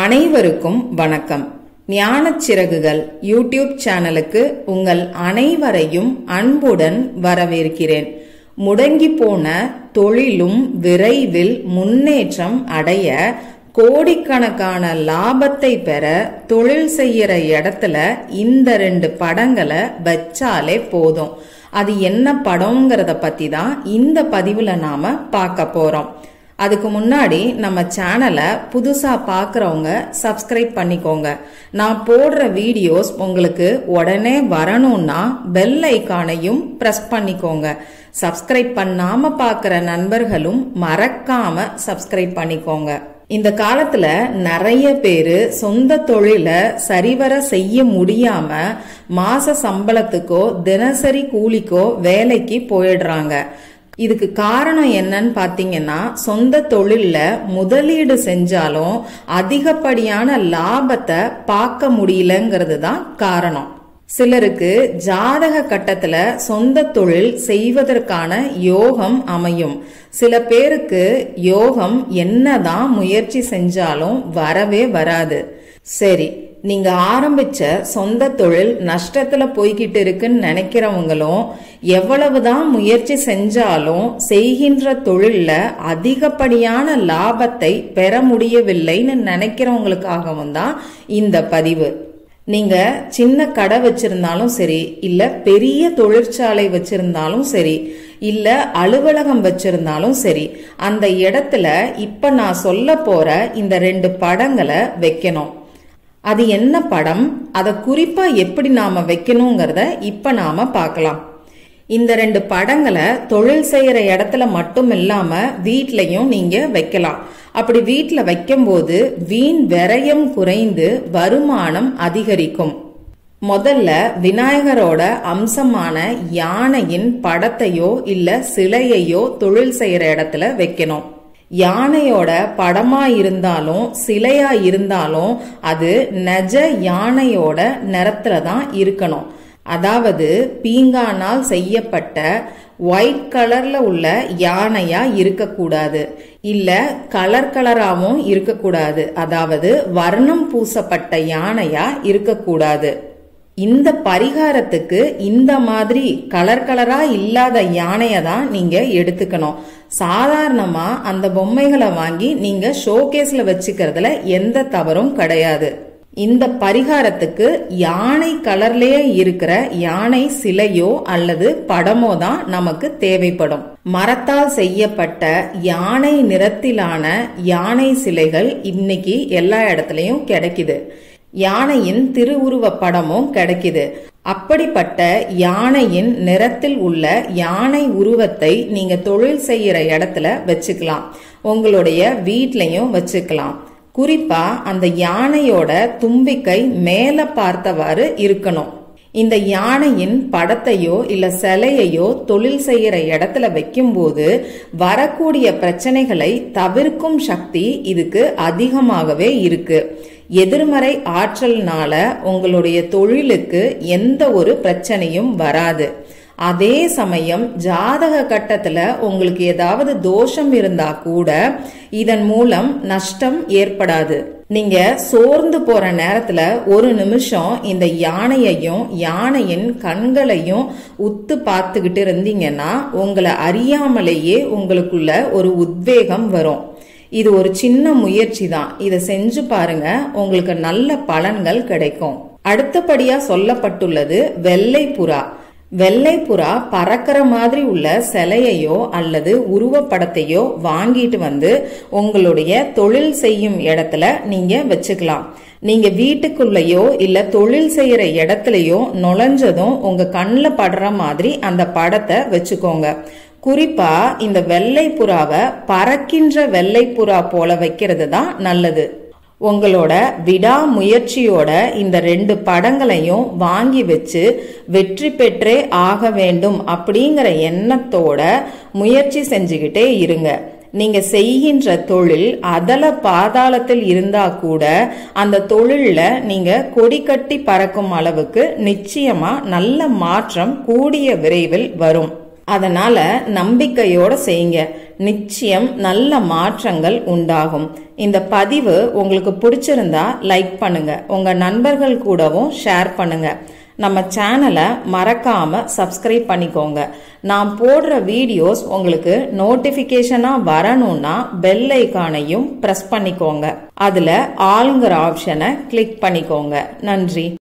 அனைவருக்கும் வணக்கம் ஞானச் சிறகுகள் யூடியூப் சேனலுக்கு உங்கள் அனைவரையும் அன்புடன் வரவேற்கிறேன் முடங்கி போன தொழிலும் விரைவில் முன்னேற்றம் அடைய கோடிக்கணக்கான லாபத்தை பெற தொழில் செய்யற இடத்துல இந்த ரெண்டு படங்களை வச்சாலே போதும் அது என்ன படம்ங்கிறத பத்தி தான் இந்த பதிவுல நாம பார்க்க போறோம் அதுக்கு முன்னாடி நம்ம சேனலை புதுசா பார்க்குறவங்க சப்ஸ்கிரைப் பண்ணிக்கோங்க நான் போடுற வீடியோஸ் உங்களுக்கு உடனே வரணும்னா பெல் ஐக்கானையும் பிரஸ் பண்ணிக்கோங்க சப்ஸ்கிரைப் பண்ணாம பார்க்குற நண்பர்களும் மறக்காம சப்ஸ்கிரைப் பண்ணிக்கோங்க இந்த காலத்துல நிறைய பேரு சொந்த தொழில சரிவர செய்ய முடியாம மாச சம்பளத்துக்கோ தினசரி கூலிக்கோ வேலைக்கு போயிடுறாங்க இதுக்கு காரணம் என்னன்னு பாத்தீங்கன்னா சொந்த தொழில்ல முதலீடு செஞ்சாலும் அதிகப்படியான லாபத்தை பார்க்க முடியலங்கிறது தான் காரணம் சிலருக்கு ஜாதக கட்டத்துல சொந்த தொழில் செய்வதற்கான யோகம் அமையும் சில பேருக்கு யோகம் என்னதான் முயற்சி செஞ்சாலும் வரவே வராது சரி நீங்க ஆரம்பிச்ச சொந்த தொழில் நஷ்டத்துல போய்கிட்டு இருக்குன்னு நினைக்கிறவங்களும் எவ்வளவுதான் முயற்சி செஞ்சாலும் செய்கின்ற தொழில்ல அதிகப்படியான லாபத்தை பெற முடியவில்லைன்னு நினைக்கிறவங்களுக்காகவும் தான் இந்த பதிவு நீங்க சின்ன கடை வச்சிருந்தாலும் சரி இல்ல பெரிய தொழிற்சாலை வச்சிருந்தாலும் சரி இல்ல அலுவலகம் வச்சிருந்தாலும் சரி அந்த இடத்துல இப்ப நான் சொல்ல போற இந்த ரெண்டு படங்களை வைக்கணும் அது என்ன படம் அதை குறிப்பா எப்படி நாம வைக்கணுங்கிறத இப்ப நாம பார்க்கலாம் இந்த ரெண்டு படங்களை தொழில் செய்யற இடத்துல மட்டும் இல்லாம வீட்லயும் நீங்க வைக்கலாம் அப்படி வீட்ல வைக்கும்போது வீண் விரயம் குறைந்து வருமானம் அதிகரிக்கும் முதல்ல விநாயகரோட அம்சமான யானையின் படத்தையோ இல்ல சிலையையோ தொழில் செய்யற இடத்துல வைக்கணும் யானையோட படமா இருந்தாலும் சிலையா இருந்தாலும் அது நெஜ யானையோட நிறத்துல தான் இருக்கணும் அதாவது பீங்கானால் செய்யப்பட்ட ஒயிட் கலர்ல உள்ள யானையா இருக்கக்கூடாது இல்ல கலர் கலராவும் இருக்கக்கூடாது அதாவது வர்ணம் பூசப்பட்ட யானையா இருக்கக்கூடாது இந்த பரிகாரத்துக்கு இந்த மாதிரி கலர் கலரா இல்லாத யானைய தான் நீங்க எடுத்துக்கணும் சாதாரணமா அந்த பொம்மைகளை வாங்கி நீங்க ஷோகேஸ்ல வச்சுக்கிறதுல எந்த தவறும் கிடையாது இந்த பரிகாரத்துக்கு யானை கலர்லயே இருக்கிற யானை சிலையோ அல்லது படமோ தான் நமக்கு தேவைப்படும் மரத்தால் செய்யப்பட்ட யானை நிறத்திலான யானை சிலைகள் இன்னைக்கு எல்லா இடத்துலயும் கிடைக்குது யானையின் திருவுருவ படமும் கிடைக்குது அப்படிப்பட்ட யானையின் நிறத்தில் உள்ள யானை உருவத்தை நீங்க தொழில் செய்யற இடத்துல வச்சுக்கலாம் உங்களுடைய வீட்லயும் வச்சுக்கலாம் குறிப்பா அந்த யானையோட தும்பிக்கை மேல பார்த்தவாறு இருக்கணும் இந்த யானையின் படத்தையோ இல்ல சிலையையோ தொழில் செய்யற இடத்துல வைக்கும்போது வரக்கூடிய பிரச்சனைகளை தவிர்க்கும் சக்தி இதுக்கு அதிகமாகவே இருக்கு எதிர்மறை ஆற்றல்னால உங்களுடைய தொழிலுக்கு எந்த ஒரு பிரச்சனையும் வராது அதே சமயம் ஜாதக கட்டத்துல உங்களுக்கு ஏதாவது தோஷம் இருந்தா கூட இதன் மூலம் நஷ்டம் ஏற்படாது நீங்க சோர்ந்து போற நேரத்துல ஒரு நிமிஷம் இந்த யானையையும் யானையின் கண்களையும் உத்து பார்த்துக்கிட்டு இருந்தீங்கன்னா உங்களை அறியாமலேயே உங்களுக்குள்ள ஒரு உத்வேகம் வரும் இது ஒரு சின்ன முயற்சி தான் இதை செஞ்சு பாருங்க உங்களுக்கு நல்ல பலன்கள் கிடைக்கும் அடுத்தபடியா சொல்லப்பட்டுள்ளது வெள்ளை புறா வெள்ளை புறா பறக்கிற மாதிரி உள்ள சிலையையோ அல்லது உருவப்படத்தையோ வாங்கிட்டு வந்து உங்களுடைய தொழில் செய்யும் இடத்துல நீங்க வச்சுக்கலாம் நீங்க வீட்டுக்குள்ளேயோ இல்ல தொழில் செய்யற இடத்துலயோ நுழைஞ்சதும் உங்க கண்ணில் படுற மாதிரி அந்த படத்தை வச்சுக்கோங்க குறிப்பா இந்த வெள்ளை புறாவை பறக்கின்ற வெள்ளை புறா போல வைக்கிறது தான் நல்லது உங்களோட விடாமுயற்சியோட இந்த ரெண்டு படங்களையும் வாங்கி வச்சு வெற்றி பெற்றே ஆக வேண்டும் அப்படிங்கிற எண்ணத்தோட முயற்சி செஞ்சுக்கிட்டே இருங்க நீங்க செய்கின்ற தொழில் அதல பாதாளத்தில் இருந்தா கூட அந்த தொழில்ல நீங்க கொடி கட்டி பறக்கும் அளவுக்கு நிச்சயமா நல்ல மாற்றம் கூடிய விரைவில் வரும் அதனால நம்பிக்கையோட செய்யுங்க நிச்சயம் நல்ல மாற்றங்கள் உண்டாகும் இந்த பதிவு உங்களுக்கு பிடிச்சிருந்தா லைக் பண்ணுங்க உங்க நண்பர்கள் கூடவும் ஷேர் பண்ணுங்க நம்ம சேனலை மறக்காம சப்ஸ்கிரைப் பண்ணிக்கோங்க நான் போடுற வீடியோஸ் உங்களுக்கு நோட்டிபிகேஷனா வரணும்னா பெல் ஐக்கானையும் பிரஸ் பண்ணிக்கோங்க அதுல ஆளுங்கிற ஆப்ஷனை கிளிக் பண்ணிக்கோங்க நன்றி